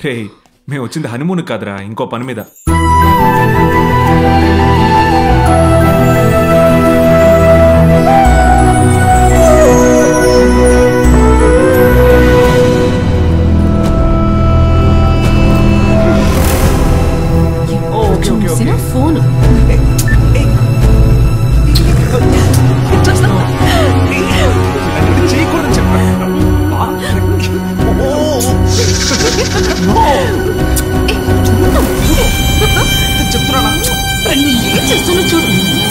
రే మేము వచ్చింది హనుమూన్ కాదురా ఇంకో పని మీద చూసిన ఫోన్ ఏం చేస్తున్నా చూడు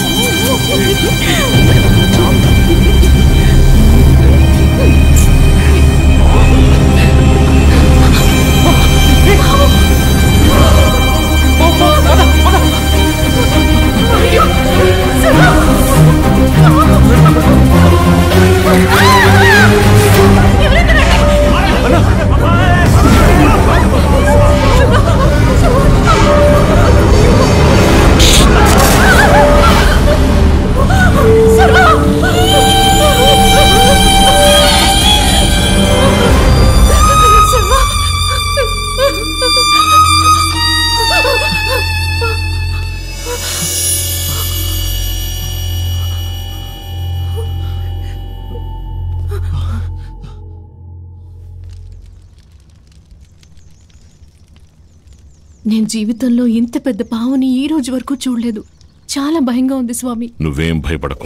నేను జీవితంలో ఇంత పెద్ద పావుని ఈ రోజు వరకు చూడలేదు చాలా భయంగా ఉంది స్వామి నువ్వేం భయపడకు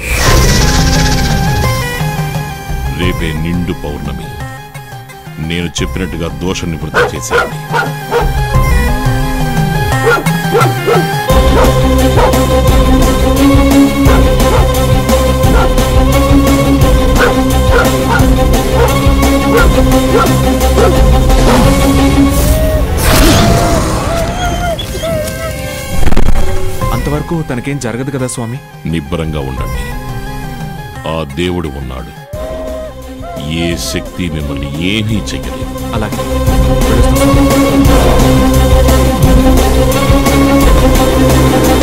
రేపే నిండు పౌర్ణమి నేను చెప్పినట్టుగా దోష నివృత్తి చేసేయండి అంతవరకు తనకేం జరగదు కదా స్వామి నిబ్బరంగా ఉండండి ఆ దేవుడు ఉన్నాడు ఏ శక్తి మిమ్మల్ని ఏమీ చెయ్యలేదు అలాగే ఆ